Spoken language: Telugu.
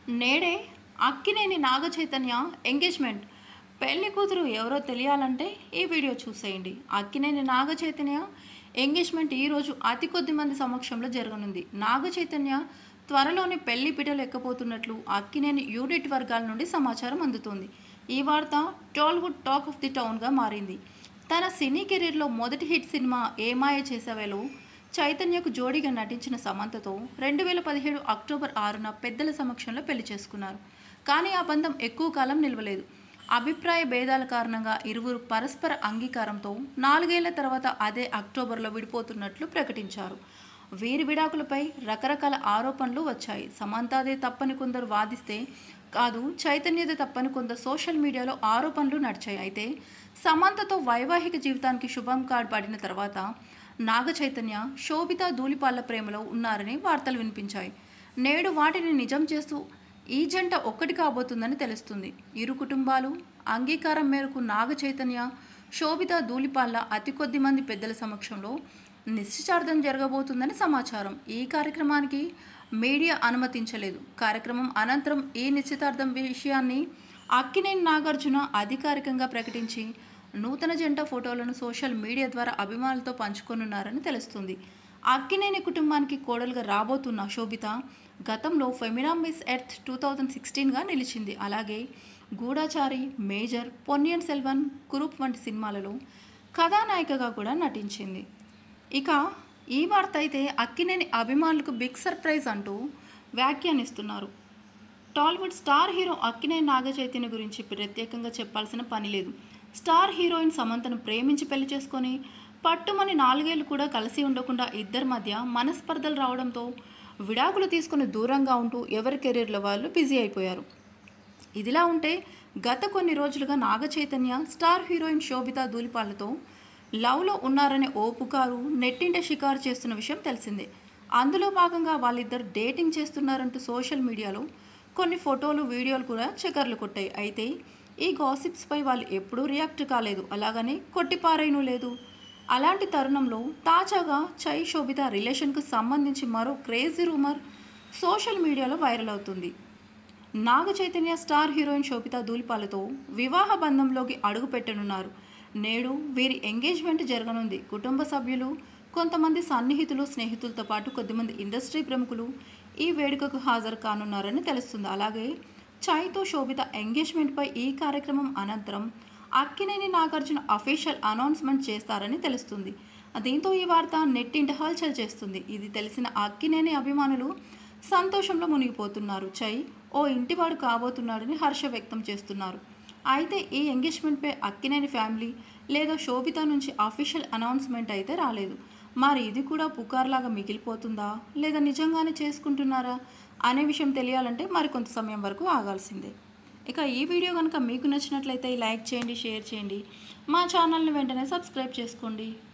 నేడే అక్కినేని నాగ చైతన్య ఎంగేజ్మెంట్ పెళ్లి కూతురు ఎవరో తెలియాలంటే ఈ వీడియో చూసేయండి అక్కినేని నాగ చైతన్య ఎంగేజ్మెంట్ ఈరోజు అతి కొద్ది మంది సమక్షంలో జరగనుంది నాగ చైతన్య త్వరలోనే పెళ్లి పిటలు ఎక్కపోతున్నట్లు అక్కినేని యూనిట్ వర్గాల నుండి సమాచారం అందుతోంది ఈ వార్త టాలీవుడ్ టాక్ ఆఫ్ ది టౌన్గా మారింది తన సినీ కెరీర్లో మొదటి హిట్ సినిమా ఏమాయ చేసావేలో చైతన్యకు జోడీగా నటించిన సమంతతో రెండు వేల పదిహేడు అక్టోబర్ ఆరున పెద్దల సమక్షంలో పెళ్లి చేసుకున్నారు కానీ ఆ బంధం ఎక్కువ కాలం నిలవలేదు అభిప్రాయ భేదాల కారణంగా ఇరువురు పరస్పర అంగీకారంతో నాలుగేళ్ల తర్వాత అదే అక్టోబర్లో విడిపోతున్నట్లు ప్రకటించారు వీరి విడాకులపై రకరకాల ఆరోపణలు వచ్చాయి సమంతాదే తప్పని కొందరు వాదిస్తే కాదు చైతన్యదే తప్పని కొందరు సోషల్ మీడియాలో ఆరోపణలు నడిచాయి అయితే సమంతతో వైవాహిక జీవితానికి శుభం కార్డ్ పడిన తర్వాత నాగ చైతన్య శోభిత ధూళిపాళ్ల ప్రేమలో ఉన్నారని వార్తలు వినిపించాయి నేడు వాటిని నిజం చేస్తూ ఈ జంట ఒక్కటి కాబోతుందని తెలుస్తుంది ఇరు కుటుంబాలు అంగీకారం మేరకు నాగ చైతన్య శోభిత ధూళిపాళ్ల అతి కొద్ది మంది పెద్దల సమక్షంలో నిశ్చితార్థం జరగబోతుందని సమాచారం ఈ కార్యక్రమానికి మీడియా అనుమతించలేదు కార్యక్రమం అనంతరం ఈ నిశ్చితార్థం విషయాన్ని అక్కినేని నాగార్జున అధికారికంగా ప్రకటించి నూతన జంట ఫోటోలను సోషల్ మీడియా ద్వారా అభిమానులతో పంచుకొనున్నారని తెలుస్తుంది అక్కినేని కుటుంబానికి కోడలుగా రాబోతున్న శోభిత గతంలో Femina Miss Earth two thousand సిక్స్టీన్గా నిలిచింది అలాగే గూఢాచారి మేజర్ పొన్నియన్ సెల్వన్ కురూప్ వంటి సినిమాలలో కథానాయికగా కూడా నటించింది ఇక ఈ వార్త అయితే అక్కినేని అభిమానులకు బిగ్ సర్ప్రైజ్ అంటూ వ్యాఖ్యానిస్తున్నారు టాలీవుడ్ స్టార్ హీరో అక్కినేని నాగ చైతన్య గురించి ప్రత్యేకంగా చెప్పాల్సిన పని లేదు స్టార్ హీరోయిన్ సమంతను ప్రేమించి పెళ్లి చేసుకొని పట్టుమని నాలుగేళ్లు కూడా కలిసి ఉండకుండా ఇద్దరి మధ్య మనస్పర్ధలు రావడంతో విడాకులు తీసుకుని దూరంగా ఉంటూ ఎవరి కెరీర్లో వాళ్ళు బిజీ అయిపోయారు ఇదిలా ఉంటే గత కొన్ని రోజులుగా నాగ చైతన్య స్టార్ హీరోయిన్ శోభిత ధూళిపాలతో లవ్లో ఉన్నారనే ఓ పుకారు నెట్టింట షికారు చేస్తున్న విషయం తెలిసిందే అందులో భాగంగా వాళ్ళిద్దరు డేటింగ్ చేస్తున్నారంటూ సోషల్ మీడియాలో కొన్ని ఫోటోలు వీడియోలు కూడా చక్కర్లు కొట్టాయి అయితే ఈ గాసిప్స్పై వాళ్ళు ఎప్పుడూ రియాక్ట్ కాలేదు అలాగని కొట్టిపారేయను లేదు అలాంటి తరుణంలో తాజాగా చై శోభిత రిలేషన్కు సంబంధించి మరో క్రేజీ రూమర్ సోషల్ మీడియాలో వైరల్ అవుతుంది నాగ చైతన్య స్టార్ హీరోయిన్ శోభిత ధూళిపాలతో వివాహ బంధంలోకి అడుగు పెట్టనున్నారు నేడు వీరి ఎంగేజ్మెంట్ జరగనుంది కుటుంబ సభ్యులు కొంతమంది సన్నిహితులు స్నేహితులతో పాటు కొద్దిమంది ఇండస్ట్రీ ప్రముఖులు ఈ వేడుకకు హాజరు కానున్నారని తెలుస్తుంది అలాగే చైతో శోభిత ఎంగేజ్మెంట్పై ఈ కార్యక్రమం అనంతరం అక్కినేని నాగార్జున అఫీషియల్ అనౌన్స్మెంట్ చేస్తారని తెలుస్తుంది దీంతో ఈ వార్త నెట్టింట హల్చల్ చేస్తుంది ఇది తెలిసిన అక్కినేని అభిమానులు సంతోషంలో మునిగిపోతున్నారు చై ఓ ఇంటివాడు కాబోతున్నాడని హర్ష వ్యక్తం చేస్తున్నారు అయితే ఈ ఎంగేజ్మెంట్పై అక్కినేని ఫ్యామిలీ లేదా శోభిత నుంచి అఫీషియల్ అనౌన్స్మెంట్ అయితే రాలేదు మరి ఇది కూడా పుకార్లాగా మిగిలిపోతుందా లేదా నిజంగానే చేసుకుంటున్నారా అనే విషయం తెలియాలంటే మరికొంత సమయం వరకు ఆగాల్సిందే ఇక ఈ వీడియో కనుక మీకు నచ్చినట్లయితే లైక్ చేయండి షేర్ చేయండి మా ఛానల్ని వెంటనే సబ్స్క్రైబ్ చేసుకోండి